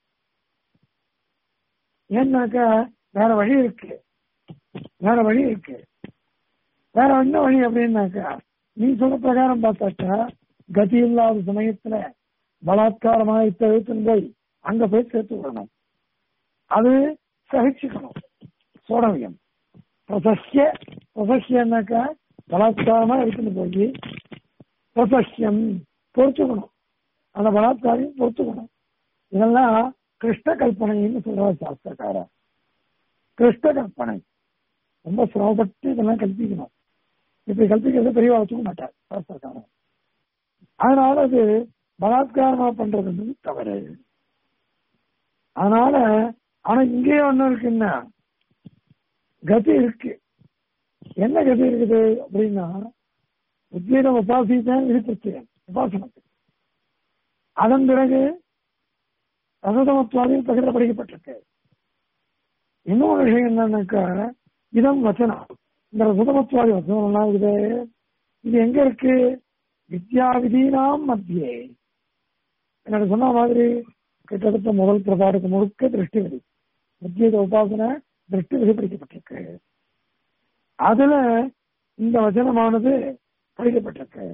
ஏன்னாக்கா வேற வழி இருக்கு வேற வழி இருக்கு வேற என்ன வழி அப்படின்னாக்கா நீ சொல்ற பிரகாரம் பார்த்தாக்கா கதி இல்லாத சமயத்துல பலாத்காரமாக தவிர்த்து போய் அங்க போய் சேர்த்து விடணும் அது சகிச்சுக்கணும் சோடவியம் பிரசஸ்ய பிரசஸ்யன்னாக்கா பலாத்காரமா எடுத்துட்டு போய் பிரசஸ்யம் பொறுத்துக்கணும் அந்த பலாத்காரையும் பொறுத்துக்கணும் இதெல்லாம் கிருஷ்ண கல்பனைன்னு சொல்றாரு சாஸ்திரக்காரர் கிருஷ்ண கல்பனை ரொம்ப சிரமப்பட்டு இதெல்லாம் கல்பிக்கணும் இப்படி கல்பிக்கிறது பெரியவா வச்சுக்க மாட்டார் சாஸ்திரக்காரன் அதனால அது பலாத்காரமா பண்றது வந்து தவறு அதனால ஆனா இங்கேயே ஒண்ணு இருக்குன்னா கதி இருக்கு என்ன கதி இருக்குது அப்படின்னா உத்வீத உபாசித்தான் விதிப்பிருச்சு உபாசனத்துக்கு அதன் பிறகு ரசதமத்துவாதில் பகிரப்படிக்கப்பட்டிருக்கு இன்னொரு விஷயம் என்னன்னாக்கா இதம் வச்சனம் இந்த ரசதமத்துவாதி வச்சனம் எல்லாம் இருக்குது இது எங்க இருக்கு வித்யா விதீனாம் மத்தியே எனக்கு சொன்ன மாதிரி கிட்டத்தட்ட முதல் பிரபாடுக்கு முழுக்க திருஷ்டி விதி வித்யத உபாசனை திருஷ்டி விதி படிக்கப்பட்டிருக்கு அதுல இந்த வச்சனமானது படிக்கப்பட்டிருக்கு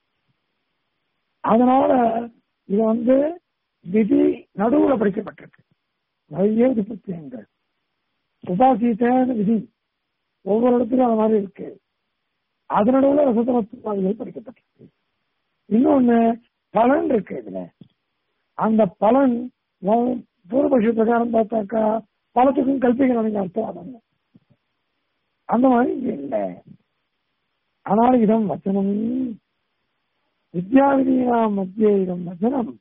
அதனால இது வந்து விதி நடுவுல படிக்கப்பட்டிருக்கு நிறைய விதிப்புத்தியங்கள் உபாசித்தேன விதி ஒவ்வொரு இடத்துலயும் அது மாதிரி இருக்கு அது நடுவுல ரசதமத்துவாதிகள் படிக்கப்பட்டிருக்கு இன்னொன்னு பலன் இருக்கு இதுல அந்த பலன் பூர்வபட்ச பிரகாரம் பார்த்தாக்கா பலத்துக்கும் கல்பிக்கணும் அர்த்தம் அதங்க அந்த மாதிரி இங்க இல்லை ஆனால் இதம் வச்சனம் வித்யாவிதியாம் மத்திய இதம் வச்சனம்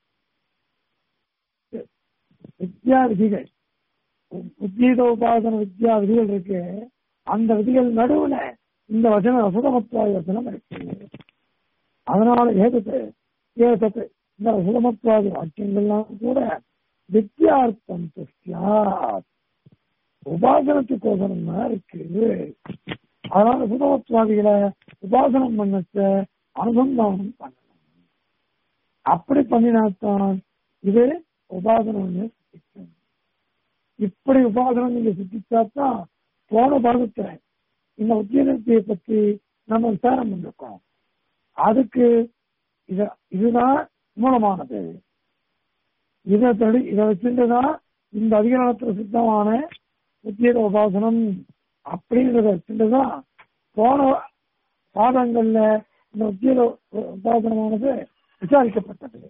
வித்யா விதிகள் உத்கீத உபாசன வித்யா விதிகள் இருக்கு அந்த விதிகள் நடுவுல இந்த வசனம் ரசதமத்வாதி வசனம் இருக்கு அதனால ஏதத்து ஏதத்து இந்த ரசதமத்வாதி வாக்கியங்கள்லாம் கூட வித்யார்த்தம் சியாத் உபாசனத்துக்கோசனம் தான் இருக்கு அதனால சுதமத்வாதிகளை உபாசனம் பண்ணச்ச அனுசந்தானம் பண்ணணும் அப்படி பண்ணினாத்தான் இது உபாசனம் சித்திக்கும் இப்படி உபாசனம் நீங்க சித்திச்சாதான் போன பாகத்துல இந்த உத்தியோகத்தை பத்தி நம்ம விசாரம் பண்ணிருக்கோம் அதுக்கு இத இதுதான் மூலமானது இதை தடி இதை வச்சுட்டுதான் இந்த அதிகாரத்துல சித்தமான உத்தியோக உபாசனம் அப்படிங்கிறத வச்சுட்டுதான் போன பாதங்கள்ல இந்த உத்தியோக உபாசனமானது விசாரிக்கப்பட்டது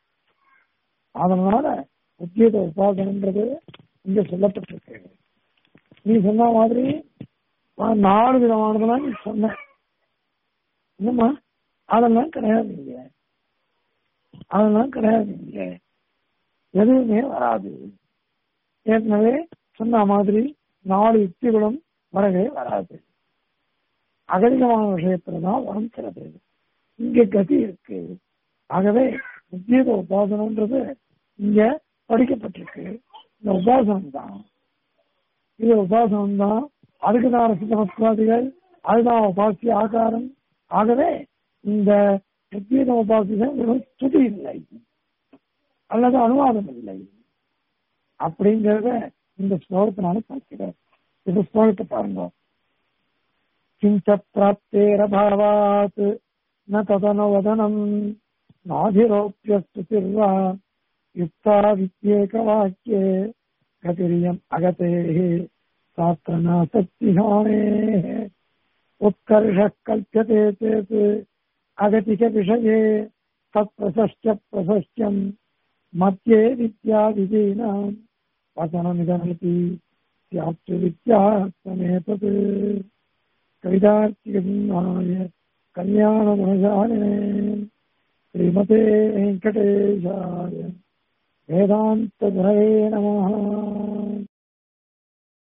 அதனால உத்தியோக உபாசனன்றது இங்க சொல்லப்பட்டிருக்கு நீ சொன்ன மாதிரி நாலு விதமானதெல்லாம் நீ சொன்ன என்னம்மா அதெல்லாம் கிடையாது இங்க அதெல்லாம் கிடையாது இங்க எதுவுமே வராது ஏற்கனவே சொன்ன மாதிரி நாலு யுக்திகளும் வரவே வராது அகதிகமான விஷயத்துலதான் வரம்கிறது இங்க கதி இருக்கு ஆகவே உத்தியோக உபாசனம்ன்றது இங்க படிக்கப்பட்டிருக்கு இந்த உபாசனம் தான் இது உபாசனம் தான் அதுக்குதான் ரசிகமத்வாதிகள் அதுதான் உபாசிய ஆகாரம் ஆகவே இந்த உத்கீத உபாசிகள் வெறும் ஸ்துதி இல்லை அல்லது அனுவாதம் இல்லை அப்படிங்கிறத இந்த ஸ்லோகத்தினால பார்க்கிறார் இந்த ஸ்லோகத்தை பாருங்க கிஞ்ச பிராப்தேரபாவாத் ந ததனவதனம் நாதிரோப்பியஸ்துதிர்வா யுக்தா வித்யேகவாக்கியே கதிரியம் அகதேः शास्त्रनासक्तिहानेः उत्कर्षः कल्प्यते चेत् अगतिकविषये तत्प्रशश्च प्रशस्यम् मध्ये विद्याविधीनाम् वचनमिदमिति स्यात् विद्यास्तमेतत् कवितार्थिकसिंहाय कल्याणगुणशालिने श्रीमते वेङ्कटेशाय वेदान्तगुरवे नमः